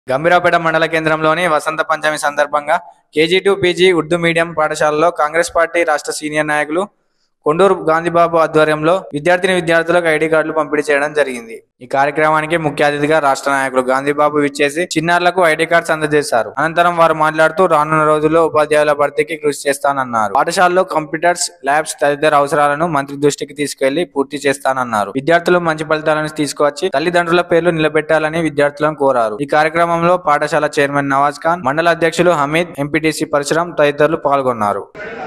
గంభీరావుపేట మండల కేంద్రంలోని వసంత పంచమి సందర్భంగా KG to PG Urdu medium పాఠశాలలో కాంగ్రెస్ పార్టీ రాష్ట్ర సీనియర్ నాయకులు కొండూరు గాంధీబాబు ఆధ్వర్యంలో విద్యార్థిని విద్యార్థులకు ఐడి కార్డులు పంపిణీ చేయడం జరిగింది ఈ కార్యక్రమానికి ముఖ్య అతిథిగా రాష్ట్ర నాయకులు గాంధీబాబు విచ్చేసి చిన్నారులకు ఐడి కార్డ్స్ అందజేశారు అనంతరం వారు మాట్లాడుతూ రానున్న రోజుల్లో ఉపాధ్యాయుల భర్తీకి కృషి చేస్తానన్నారు పాఠశాలలో కంప్యూటర్స్ ల్యాబ్స్ తదితర అవసరాలను మంత్రి దృష్టికి తీసుకెళ్లి పూర్తి చేస్తానన్నారు విద్యార్థులు మంచి ఫలితాలను తీసుకువచ్చి తల్లిదండ్రుల పేర్లు నిలబెట్టాలని విద్యార్థులను కోరారు ఈ కార్యక్రమంలో పాఠశాల చైర్మన్ నవాజ్ ఖాన్ మండల అధ్యక్షులు హమీద్ ఎంపీటీసీ పరశురాం తదితరులు పాల్గొన్నారు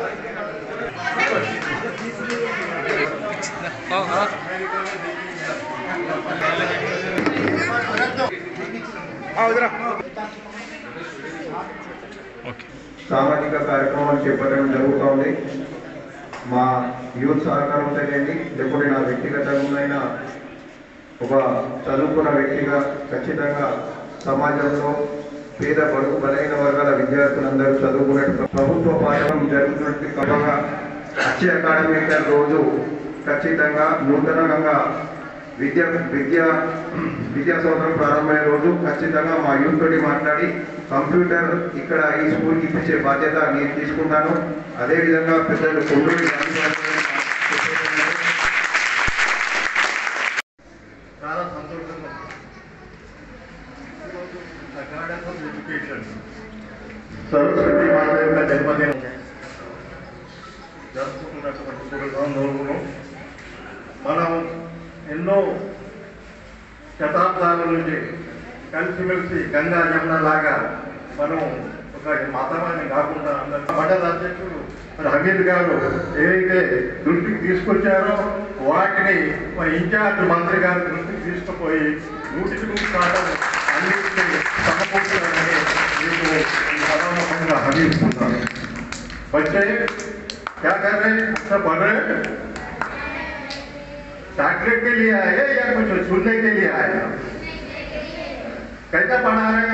సామాజిక కార్యక్రమాలు చేపట్టడం జరుగుతోంది మా యూత్ సహకారంతో చేయండి లేకపోతే నా వ్యక్తిగతంగా ఒక చదువుకున్న వ్యక్తిగా ఖచ్చితంగా సమాజంలో పేద బడుగు బలైన వర్గాల విద్యార్థులందరూ చదువుకున్నట్టు ప్రభుత్వ పాఠం జరుగుతున్నట్టు క్రమంగా వచ్చే అకాడమిక్ ఇయర్ రోజు ఖచ్చితంగా నూతనంగా విద్య విద్య విద్యా సంవత్సరం ప్రారంభమయ్యే రోజు ఖచ్చితంగా మా యూత్ తోటి మాట్లాడి కంప్యూటర్ ఇక్కడ ఈ స్కూల్కి ఇప్పించే బాధ్యత నేను తీసుకుంటాను అదేవిధంగా పెద్దలు కొండూరి గాంధీ గారు చెప్పేటంటే చాలా సంతోషంగా గార్డెన్ ఆఫ్ ఎడ్యుకేషన్ సరస్వతి మాత యొక్క జన్మదినం జరుపుకుంటున్నటువంటి పురుషంలో మనం ఎన్నో శతాబ్దాల నుంచి కలిసిమెలిసి గంగా జమున లాగా మనం ఒక మతమాన్ని కాకుండా అందరం మండల అధ్యక్షుడు మరి హమీద్ గారు ఏదైతే దృష్టికి తీసుకొచ్చారో వాటిని మన ఇన్ఛార్జ్ మంత్రి గారి దృష్టికి తీసుకుపోయి నూటికి నూరు శాతం అన్నింటినీ సమకూర్చాలని మీకు ఈ సభాముఖంగా హమీస్తున్నాను बच्चे क्या कर रहे हैं सब पढ़ रहे हैं डॉक्टरेट के लिए आए हैं या कुछ सुनने के लिए आए हैं कैसा पढ़ा रहे हैं